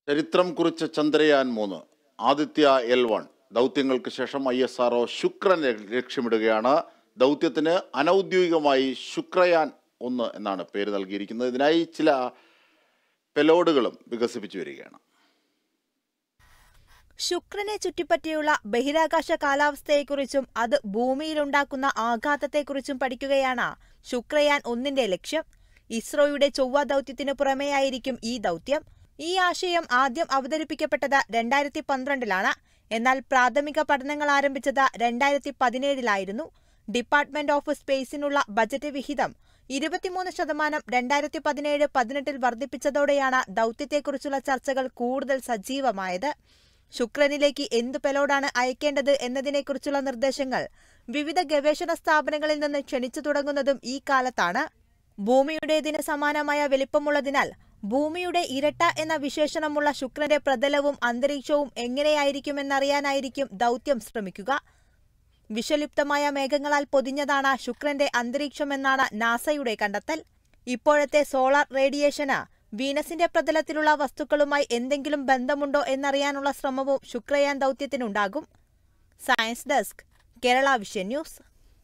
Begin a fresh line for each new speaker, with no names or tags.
ചരിത്രം കുറിച്ച ചന്ദ്രയാൻ മൂന്ന് ആദിത്യ എൽ വൺ ദൗത്യങ്ങൾക്ക് ശേഷം ഐ എസ് ആർഒ ശുക്രനെ ലക്ഷ്യമിടുകയാണ് ദൗത്യത്തിന് അനൗദ്യോഗികമായി ശുക്രയാൻ ഒന്ന് എന്നാണ് പേര് നൽകിയിരിക്കുന്നത് ഇതിനായി ചില പെലോഡുകളും വികസിപ്പിച്ചു വരികയാണ്
ശുക്രനെ ചുറ്റിപ്പറ്റിയുള്ള ബഹിരാകാശ കാലാവസ്ഥയെക്കുറിച്ചും അത് ഭൂമിയിലുണ്ടാക്കുന്ന ആഘാതത്തെക്കുറിച്ചും പഠിക്കുകയാണ് ശുക്രയാൻ ഒന്നിന്റെ ലക്ഷ്യം ഇസ്രോയുടെ ചൊവ്വ ദൗത്യത്തിനു പുറമെയായിരിക്കും ഈ ദൗത്യം ഈ ആശയം ആദ്യം അവതരിപ്പിക്കപ്പെട്ടത് രണ്ടായിരത്തി പന്ത്രണ്ടിലാണ് എന്നാൽ പ്രാഥമിക പഠനങ്ങൾ ആരംഭിച്ചത് രണ്ടായിരത്തി പതിനേഴിലായിരുന്നു ഡിപ്പാർട്ട്മെന്റ് ഓഫ് സ്പേസിനുള്ള ബജറ്റ് വിഹിതം ഇരുപത്തിമൂന്ന് ശതമാനം രണ്ടായിരത്തി പതിനേഴ് പതിനെട്ടിൽ വർദ്ധിപ്പിച്ചതോടെയാണ് ദൗത്യത്തെക്കുറിച്ചുള്ള ചർച്ചകൾ കൂടുതൽ സജീവമായത് ശുക്രനിലേക്ക് എന്തു പെലോഡാണ് അയക്കേണ്ടത് എന്നതിനെക്കുറിച്ചുള്ള നിർദ്ദേശങ്ങൾ വിവിധ ഗവേഷണ സ്ഥാപനങ്ങളിൽ നിന്ന് ക്ഷണിച്ചു തുടങ്ങുന്നതും ഈ കാലത്താണ് ഭൂമിയുടേതിന് സമാനമായ വലിപ്പമുള്ളതിനാൽ ഭൂമിയുടെ ഇരട്ട എന്ന വിശേഷണമുള്ള ശുക്രന്റെ പ്രതലവും അന്തരീക്ഷവും എങ്ങനെയായിരിക്കുമെന്നറിയാനായിരിക്കും ദൗത്യം ശ്രമിക്കുക വിഷലിപ്തമായ മേഘങ്ങളാൽ പൊതിഞ്ഞതാണ് ശുക്രന്റെ അന്തരീക്ഷമെന്നാണ് നാസയുടെ കണ്ടെത്തൽ ഇപ്പോഴത്തെ സോളാർ റേഡിയേഷന് വീനസിന്റെ പ്രതലത്തിലുള്ള വസ്തുക്കളുമായി എന്തെങ്കിലും ബന്ധമുണ്ടോ എന്നറിയാനുള്ള ശ്രമവും ശുക്രയാൻ ദൗത്യത്തിനുണ്ടാകും science desk Kerala vision news